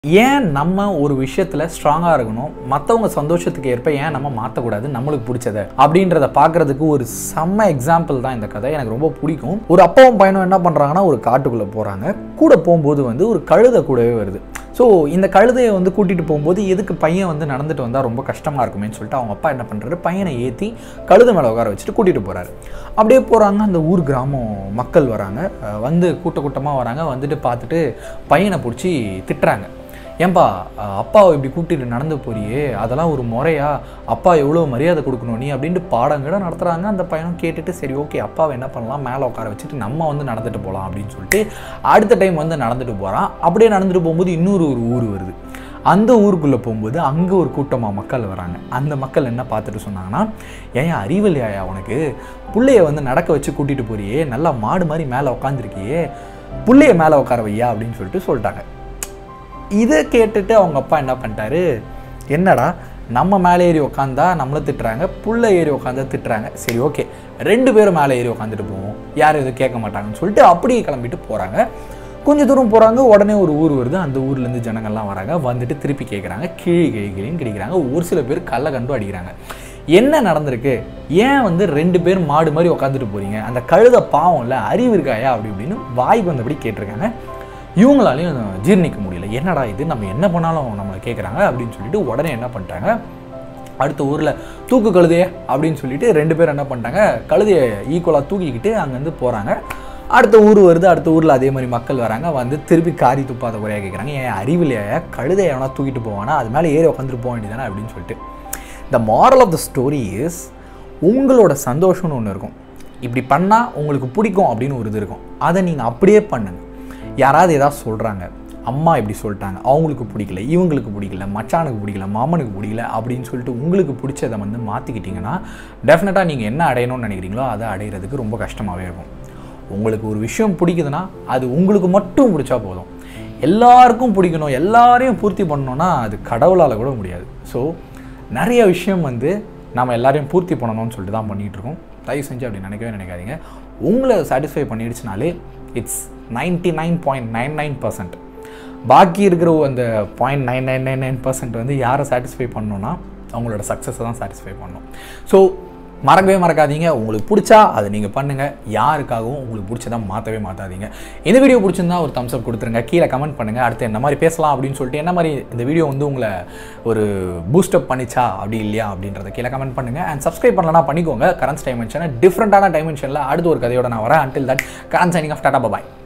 ஏன் நம்ம ஒரு விஷயத்தில் ஸ்ட்ராங்காக இருக்கணும் மற்றவங்க சந்தோஷத்துக்கு ஏற்ப ஏன் நம்ம மாற்றக்கூடாது நம்மளுக்கு பிடிச்சத அப்படின்றத பார்க்கறதுக்கு ஒரு செம்ம எக்ஸாம்பிள் தான் இந்த கதை எனக்கு ரொம்ப பிடிக்கும் ஒரு அப்பாவும் பையனும் என்ன பண்ணுறாங்கன்னா ஒரு காட்டுக்குள்ளே போகிறாங்க கூட போகும்போது வந்து ஒரு கழுதை கூடவே வருது ஸோ இந்த கழுதையை வந்து கூட்டிகிட்டு போகும்போது எதுக்கு பையன் வந்து நடந்துட்டு வந்தால் ரொம்ப கஷ்டமாக இருக்குமேன்னு சொல்லிட்டு அவங்க அப்பா என்ன பண்ணுறாரு பையனை ஏற்றி கழுதை மேலே உட்கார வச்சுட்டு கூட்டிகிட்டு போகிறாரு அப்படியே போகிறாங்க அந்த ஊர் கிராமம் மக்கள் வராங்க அஹ் வந்து கூட்ட கூட்டமாக வராங்க வந்துட்டு பார்த்துட்டு பையனை பிடிச்சி திட்டுறாங்க ஏன்பா அஹ் அப்பாவை இப்படி கூட்டிட்டு நடந்து போறியே அதெல்லாம் ஒரு முறையா அப்பா எவ்வளோ மரியாதை கொடுக்கணும் நீ அப்படின்ட்டு பாடங்கிட நடத்துகிறாங்க அந்த பையனும் கேட்டுட்டு சரி ஓகே அப்பாவை என்ன பண்ணலாம் மேலே உட்கார வச்சுட்டு நம்ம வந்து நடந்துட்டு போகலாம் அப்படின்னு சொல்லிட்டு அடுத்த டைம் வந்து நடந்துட்டு போகிறான் அப்படியே நடந்துட்டு போகும்போது இன்னொரு ஒரு ஊர் வருது அந்த ஊருக்குள்ளே போகும்போது அங்கே ஒரு கூட்டமாக மக்கள் வராங்க அந்த மக்கள் என்ன பார்த்துட்டு சொன்னாங்கன்னா ஏன் அறிவல்லையா உனக்கு புள்ளைய வந்து நடக்க வச்சு கூட்டிகிட்டு போறியே நல்லா மாடு மாதிரி மேலே உட்காந்துருக்கியே புள்ளைய மேலே உட்கார வையா அப்படின்னு சொல்லிட்டு சொல்லிட்டாங்க இதை கேட்டுட்டு அவங்க அப்பா என்ன பண்ணிட்டாரு என்னடா நம்ம மேலே ஏறி உக்காந்தா நம்மளை திட்டுறாங்க புள்ள ஏறி உக்காந்தா திட்டுறாங்க சரி ஓகே ரெண்டு பேரும் மேலே ஏறி உக்காந்துட்டு போவோம் யாரும் எதுவும் கேட்க மாட்டாங்கன்னு சொல்லிட்டு அப்படியே கிளம்பிட்டு போகிறாங்க கொஞ்சம் தூரம் போகிறாங்க உடனே ஒரு ஊர் வருது அந்த ஊர்லேருந்து ஜனங்கள்லாம் வராங்க வந்துட்டு திருப்பி கேட்குறாங்க கிழி கிழி கிழின்னு கிடைக்கிறாங்க ஒரு சில பேர் கல்லை கண்டு அடிக்கிறாங்க என்ன நடந்திருக்கு ஏன் வந்து ரெண்டு பேர் மாடு மாதிரி உட்காந்துட்டு போறீங்க அந்த கழுத பாவம் இல்லை அறிவு இருக்காயா அப்படி இப்படின்னு வாய் வந்தபடி கேட்டிருக்காங்க இவங்களாலையும் ஜீர்ணிக்க முடியல என்னடா இது நம்ம என்ன பண்ணாலும் நம்மளை கேட்குறாங்க அப்படின்னு சொல்லிட்டு உடனே என்ன பண்ணிட்டாங்க அடுத்த ஊரில் தூக்கு கழுதையே அப்படின்னு சொல்லிட்டு ரெண்டு பேரும் என்ன பண்ணிட்டாங்க கழுதையை ஈக்குவலாக தூக்கிக்கிட்டு அங்கேருந்து போகிறாங்க அடுத்த ஊர் வருது அடுத்த ஊரில் அதே மாதிரி மக்கள் வராங்க வந்து திருப்பி காரி துப்பாத குறையாக கேட்குறாங்க ஏன் அறிவிலையா கழுதை எவனா தூக்கிட்டு போவானா அது மேலே ஏறி உட்காந்துட்டு போக வேண்டியதானே அப்படின்னு சொல்லிட்டு the moral of the story is உங்களோட சந்தோஷம்னு ஒன்று இருக்கும் இப்படி பண்ணால் உங்களுக்கு பிடிக்கும் அப்படின்னு ஒரு இது இருக்கும் அதை நீங்கள் அப்படியே பண்ணுங்க யாராவது ஏதாவது சொல்கிறாங்க அம்மா இப்படி சொல்லிட்டாங்க அவங்களுக்கு பிடிக்கல இவங்களுக்கு பிடிக்கல மச்சானுக்கு பிடிக்கல மாமனுக்கு பிடிக்கல அப்படின்னு சொல்லிட்டு உங்களுக்கு பிடிச்சதை வந்து மாற்றிக்கிட்டிங்கன்னா டெஃபினட்டாக நீங்கள் என்ன அடையணும்னு நினைக்கிறீங்களோ அதை அடையிறதுக்கு ரொம்ப கஷ்டமாகவே இருக்கும் உங்களுக்கு ஒரு விஷயம் பிடிக்குதுன்னா அது உங்களுக்கு மட்டும் பிடிச்சா போதும் எல்லாருக்கும் பிடிக்கணும் எல்லாரையும் பூர்த்தி பண்ணணும்னா அது கடவுளால் கூட முடியாது ஸோ நிறைய விஷயம் வந்து நம்ம எல்லாரையும் பூர்த்தி பண்ணணும்னு சொல்லிட்டு தான் பண்ணிகிட்டு இருக்கோம் தயவு செஞ்சு அப்படி நினைக்கவே நினைக்காதீங்க உங்களை சாட்டிஸ்ஃபை பண்ணிடுச்சுனாலே it's ninety nine point nine nine percent பாக்கி இருக்கிற அந்த point nine nine nine nine percent வந்து யாரை சாட்டிஸ்ஃபை பண்ணணும்னா அவங்களோட சக்ஸஸை தான் சாட்டிஸ்ஃபை பண்ணணும் ஸோ மறக்கவே மறக்காதீங்க உங்களுக்கு பிடிச்சா அதை நீங்கள் பண்ணுங்கள் யாருக்காகவும் உங்களுக்கு பிடிச்சதா மாற்றவே மாற்றாதீங்க இந்த வீடியோ பிடிச்சிருந்தா ஒரு தம்ஸ் அப் கொடுத்துருங்க கீழே கமெண்ட் பண்ணுங்கள் அடுத்து என்ன மாதிரி பேசலாம் அப்படின்னு சொல்லிட்டு என்ன மாதிரி இந்த வீடியோ வந்து உங்களை ஒரு பூஸ்டப் பண்ணிச்சா அப்படி இல்லையா அப்படின்றத கீழே கமெண்ட் பண்ணுங்கள் அண்ட் சப்ஸ்கிரைப் பண்ணலனா பண்ணிக்கோங்க கரன்ஸ் டைமென்ஷனை டிஃப்ரெண்ட்டான டைமென்ஷனில் அடுத்த ஒரு கதையோட நான் வரேன் until that curtains signing off tata bye